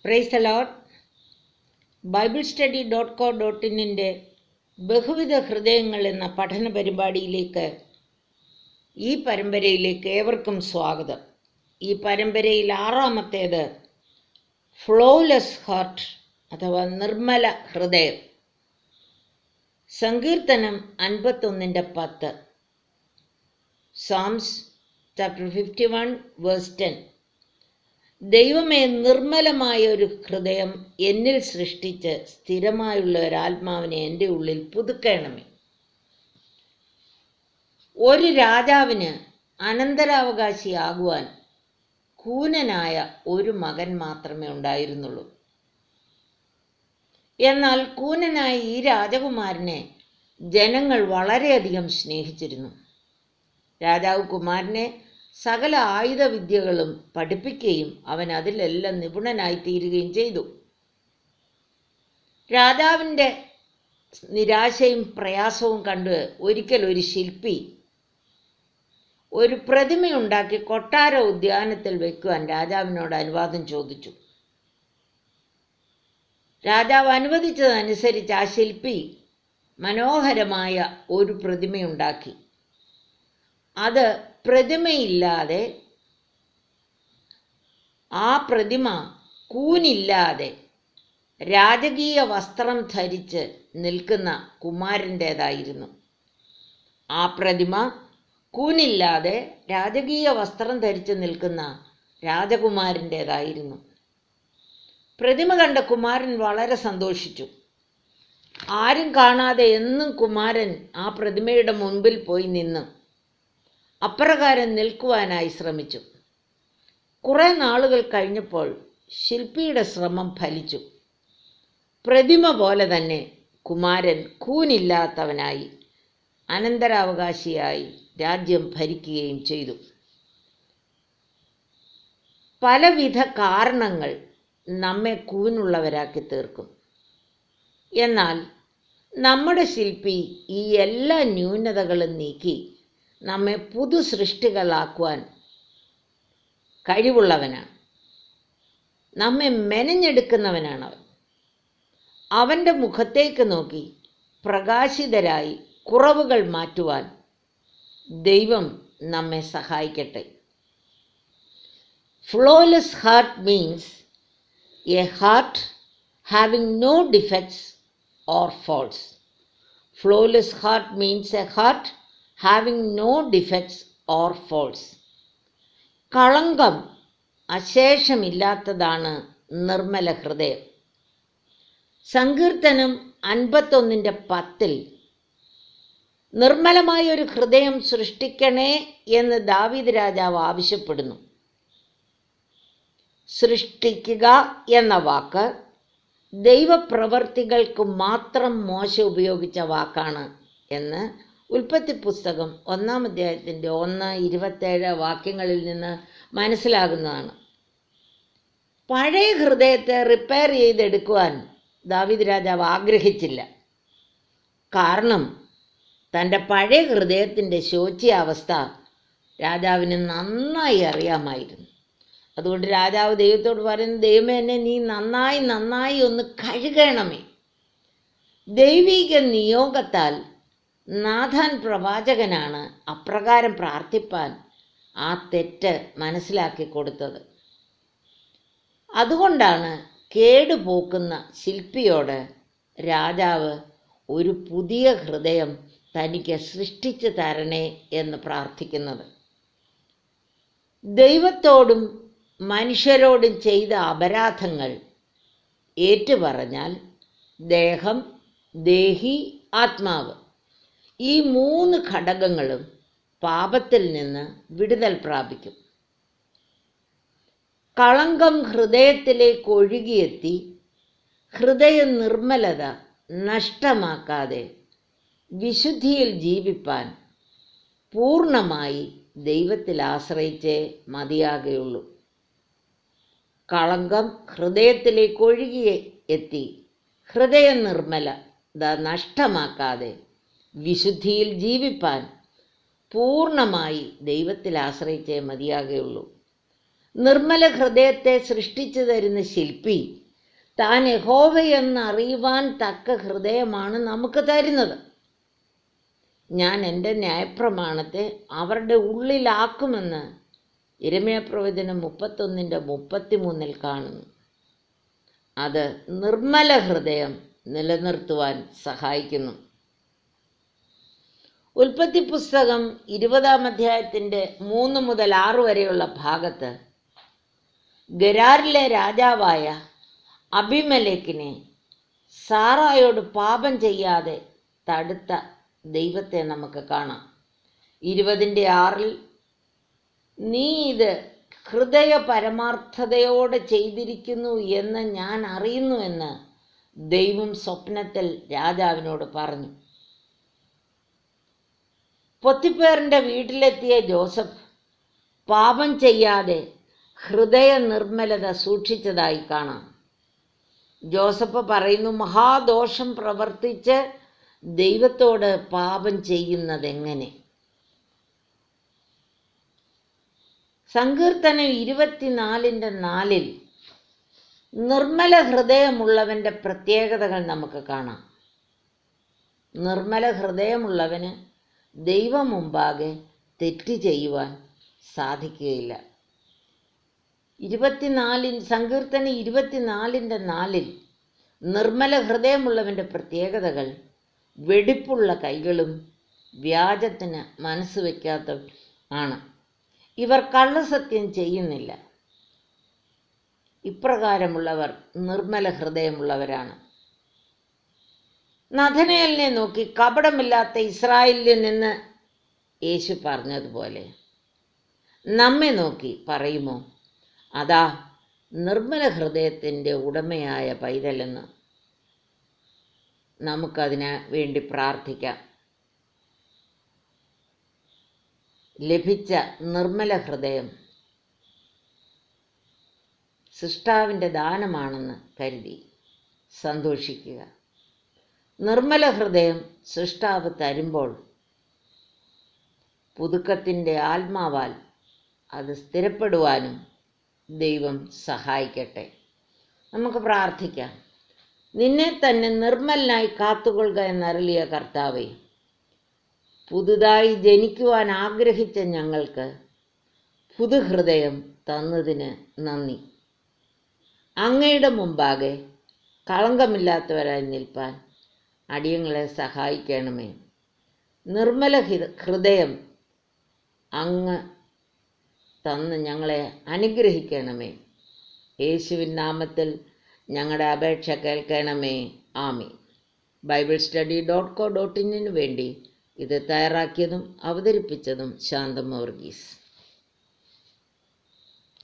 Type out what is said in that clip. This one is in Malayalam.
price a lot Bible study dot co dot ഇന്നിൻ്റെ ബഹുവിധ ഹൃദയങ്ങൾ എന്ന പഠന പരിപാടിയിലേക്ക് ഈ പരമ്പരയിലേക്ക് ഏവർക്കും സ്വാഗതം ഈ പരമ്പരയിൽ ആറാമത്തേത് ഫ്ലോലെസ് ഹാർട്ട് അഥവാ നിർമ്മല ഹൃദയം സങ്കീർത്തനം അൻപത്തൊന്നിൻ്റെ പത്ത് Psalms chapter fifty one verse ten ദൈവമേ നിർമ്മലമായ ഒരു ഹൃദയം എന്നിൽ സൃഷ്ടിച്ച് സ്ഥിരമായുള്ള ഒരു ആത്മാവിനെ എൻ്റെ ഉള്ളിൽ പുതുക്കണമേ ഒരു രാജാവിന് അനന്തരാവകാശിയാകുവാൻ കൂനനായ ഒരു മകൻ മാത്രമേ ഉണ്ടായിരുന്നുള്ളൂ എന്നാൽ കൂനനായ ഈ രാജകുമാരനെ ജനങ്ങൾ വളരെയധികം സ്നേഹിച്ചിരുന്നു രാജാവ് കുമാരനെ സകല ആയുധവിദ്യകളും പഠിപ്പിക്കുകയും അവൻ അതിലെല്ലാം നിപുണനായി തീരുകയും ചെയ്തു രാജാവിൻ്റെ നിരാശയും പ്രയാസവും കണ്ട് ഒരിക്കൽ ഒരു ശില്പി ഒരു പ്രതിമയുണ്ടാക്കി കൊട്ടാര ഉദ്യാനത്തിൽ വെക്കുവാൻ രാജാവിനോട് അനുവാദം ചോദിച്ചു രാജാവ് അനുവദിച്ചതനുസരിച്ച് ആ ശില്പി മനോഹരമായ ഒരു പ്രതിമയുണ്ടാക്കി അത് പ്രതിമയില്ലാതെ ആ പ്രതിമ കൂനില്ലാതെ രാജകീയ വസ്ത്രം ധരിച്ച് നിൽക്കുന്ന കുമാരൻ്റേതായിരുന്നു ആ പ്രതിമ കൂനില്ലാതെ രാജകീയ വസ്ത്രം ധരിച്ച് നിൽക്കുന്ന രാജകുമാരൻ്റേതായിരുന്നു പ്രതിമ കണ്ട കുമാരൻ വളരെ സന്തോഷിച്ചു ആരും കാണാതെ എന്നും കുമാരൻ ആ പ്രതിമയുടെ മുൻപിൽ പോയി നിന്ന് അപ്രകാരം നിൽക്കുവാനായി ശ്രമിച്ചു കുറേ നാളുകൾ കഴിഞ്ഞപ്പോൾ ശില്പിയുടെ ശ്രമം ഫലിച്ചു പ്രതിമ പോലെ തന്നെ കുമാരൻ കൂനില്ലാത്തവനായി അനന്തരാവകാശിയായി രാജ്യം ഭരിക്കുകയും ചെയ്തു പലവിധ കാരണങ്ങൾ നമ്മെ കൂനുള്ളവരാക്കി തീർക്കും എന്നാൽ നമ്മുടെ ശില്പി ഈ എല്ലാ ന്യൂനതകളും നീക്കി നമ്മെ പുതു സൃഷ്ടികളാക്കുവാൻ കഴിവുള്ളവനാണ് നമ്മെ മെനഞ്ഞെടുക്കുന്നവനാണ് അവൻ അവൻ്റെ മുഖത്തേക്ക് നോക്കി പ്രകാശിതരായി കുറവുകൾ മാറ്റുവാൻ ദൈവം നമ്മെ സഹായിക്കട്ടെ flawless heart means a heart having no defects or faults flawless heart means a heart having no defects or faults കളങ്കം അശേഷമില്ലാത്തതാണ് നിർമ്മല ഹൃദയം സങ്കീർത്തനം അൻപത്തൊന്നിൻ്റെ പത്തിൽ നിർമ്മലമായ ഒരു ഹൃദയം സൃഷ്ടിക്കണേ എന്ന് ദാവീദ് രാജാവ് ആവശ്യപ്പെടുന്നു സൃഷ്ടിക്കുക എന്ന വാക്ക് ദൈവപ്രവർത്തികൾക്ക് മാത്രം മോശ ഉപയോഗിച്ച വാക്കാണ് എന്ന് ഉൽപ്പത്തി പുസ്തകം ഒന്നാം അധ്യായത്തിൻ്റെ ഒന്ന് ഇരുപത്തേഴ് വാക്യങ്ങളിൽ നിന്ന് മനസ്സിലാകുന്നതാണ് പഴയ ഹൃദയത്തെ റിപ്പയർ ചെയ്തെടുക്കുവാൻ ദാവിദ് രാജാവ് ആഗ്രഹിച്ചില്ല കാരണം തൻ്റെ പഴയ ഹൃദയത്തിൻ്റെ ശോച്യാവസ്ഥ രാജാവിന് നന്നായി അറിയാമായിരുന്നു അതുകൊണ്ട് രാജാവ് ദൈവത്തോട് പറയുന്നു ദൈവമേ എന്നെ നീ നന്നായി നന്നായി ഒന്ന് കഴുകണമേ ദൈവിക നിയോഗത്താൽ നാഥാൻ പ്രവാചകനാണ് അപ്രകാരം പ്രാർത്ഥിപ്പാൻ ആ തെറ്റ് മനസ്സിലാക്കി കൊടുത്തത് അതുകൊണ്ടാണ് കേടുപോക്കുന്ന ശില്പിയോട് രാജാവ് ഒരു പുതിയ ഹൃദയം തനിക്ക് സൃഷ്ടിച്ചു തരണേ എന്ന് പ്രാർത്ഥിക്കുന്നത് ദൈവത്തോടും മനുഷ്യരോടും ചെയ്ത അപരാധങ്ങൾ ഏറ്റുപറഞ്ഞാൽ ദേഹം ദേഹി ആത്മാവ് ഈ മൂന്ന് ഘടകങ്ങളും പാപത്തിൽ നിന്ന് വിടുതൽ പ്രാപിക്കും കളങ്കം ഹൃദയത്തിലേക്ക് ഒഴുകിയെത്തി ഹൃദയ നിർമ്മലത നഷ്ടമാക്കാതെ വിശുദ്ധിയിൽ ജീവിപ്പാൻ പൂർണ്ണമായി ദൈവത്തിൽ ആശ്രയിച്ചേ മതിയാകുകയുള്ളൂ കളങ്കം ഹൃദയത്തിലേക്ക് ഒഴുകി എത്തി ഹൃദയ നിർമ്മലത നഷ്ടമാക്കാതെ വിശുദ്ധിയിൽ ജീവിപ്പാൻ പൂർണ്ണമായി ദൈവത്തിൽ ആശ്രയിച്ചേ മതിയാകുകയുള്ളൂ നിർമ്മല ഹൃദയത്തെ സൃഷ്ടിച്ചു തരുന്ന ശില്പി താൻ യഹോവയെന്ന് അറിയുവാൻ തക്ക ഹൃദയമാണ് നമുക്ക് തരുന്നത് ഞാൻ എൻ്റെ ന്യായപ്രമാണത്തെ അവരുടെ ഉള്ളിലാക്കുമെന്ന് ഇരമയ പ്രവചനം മുപ്പത്തൊന്നിൻ്റെ മുപ്പത്തിമൂന്നിൽ കാണുന്നു അത് നിർമ്മല ഹൃദയം നിലനിർത്തുവാൻ സഹായിക്കുന്നു ഉൽപ്പത്തി പുസ്തകം ഇരുപതാം അധ്യായത്തിൻ്റെ മൂന്ന് മുതൽ ആറ് വരെയുള്ള ഭാഗത്ത് ഗരാറിലെ രാജാവായ അഭിമലേക്കിനെ സാറായോട് പാപം ചെയ്യാതെ തടുത്ത ദൈവത്തെ നമുക്ക് കാണാം ഇരുപതിൻ്റെ ആറിൽ നീ ഇത് ഹൃദയ പരമാർത്ഥതയോടെ ചെയ്തിരിക്കുന്നു എന്ന് ഞാൻ അറിയുന്നുവെന്ന് ദൈവം സ്വപ്നത്തിൽ രാജാവിനോട് പറഞ്ഞു പൊത്തിപ്പേറിൻ്റെ വീട്ടിലെത്തിയ ജോസഫ് പാപം ചെയ്യാതെ ഹൃദയ നിർമ്മലത സൂക്ഷിച്ചതായി കാണാം ജോസഫ് പറയുന്നു മഹാദോഷം പ്രവർത്തിച്ച് ദൈവത്തോട് പാപം ചെയ്യുന്നതെങ്ങനെ സങ്കീർത്തനം ഇരുപത്തിനാലിൻ്റെ നാലിൽ നിർമ്മല ഹൃദയമുള്ളവൻ്റെ പ്രത്യേകതകൾ നമുക്ക് കാണാം നിർമ്മല ഹൃദയമുള്ളവന് ദൈവം മുമ്പാകെ തെറ്റ് ചെയ്യുവാൻ സാധിക്കുകയില്ല ഇരുപത്തിനാലിൻ സങ്കീർത്തനം ഇരുപത്തിനാലിൻ്റെ നാലിൽ നിർമ്മല ഹൃദയമുള്ളവൻ്റെ പ്രത്യേകതകൾ വെടിപ്പുള്ള കൈകളും വ്യാജത്തിന് മനസ്സ് വയ്ക്കാത്ത ആണ് ഇവർ കള്ളസത്യം ചെയ്യുന്നില്ല ഇപ്രകാരമുള്ളവർ നിർമ്മല ഹൃദയമുള്ളവരാണ് നഥനയലിനെ നോക്കി കപടമില്ലാത്ത ഇസ്രായേലിൽ നിന്ന് യേശു പറഞ്ഞതുപോലെ നമ്മെ നോക്കി പറയുമോ അതാ നിർമ്മല ഹൃദയത്തിൻ്റെ ഉടമയായ പൈതലെന്ന് നമുക്കതിന് വേണ്ടി പ്രാർത്ഥിക്കാം ലഭിച്ച നിർമ്മല ഹൃദയം സൃഷ്ടാവിൻ്റെ ദാനമാണെന്ന് കരുതി സന്തോഷിക്കുക നിർമ്മല ഹൃദയം സൃഷ്ടാവ് തരുമ്പോൾ പുതുക്കത്തിൻ്റെ ആത്മാവാൽ അത് സ്ഥിരപ്പെടുവാനും ദൈവം സഹായിക്കട്ടെ നമുക്ക് പ്രാർത്ഥിക്കാം നിന്നെ തന്നെ നിർമ്മലനായി കാത്തുകൊള്ളുക എന്നരളിയ കർത്താവേ പുതുതായി ജനിക്കുവാൻ ആഗ്രഹിച്ച ഞങ്ങൾക്ക് പുതുഹൃദയം തന്നതിന് നന്ദി അങ്ങയുടെ മുമ്പാകെ കളങ്കമില്ലാത്തവരായി നിൽപ്പാൻ അടിയങ്ങളെ സഹായിക്കണമേ നിർമ്മല ഹൃദയം അങ്ങ് തന്ന് ഞങ്ങളെ അനുഗ്രഹിക്കണമേ യേശുവിൻ നാമത്തിൽ ഞങ്ങളുടെ അപേക്ഷ കേൾക്കണമേ ആമി Bible study dot co dot ഇന്നിനു വേണ്ടി ഇത് തയ്യാറാക്കിയതും അവതരിപ്പിച്ചതും ശാന്തം വർഗീസ്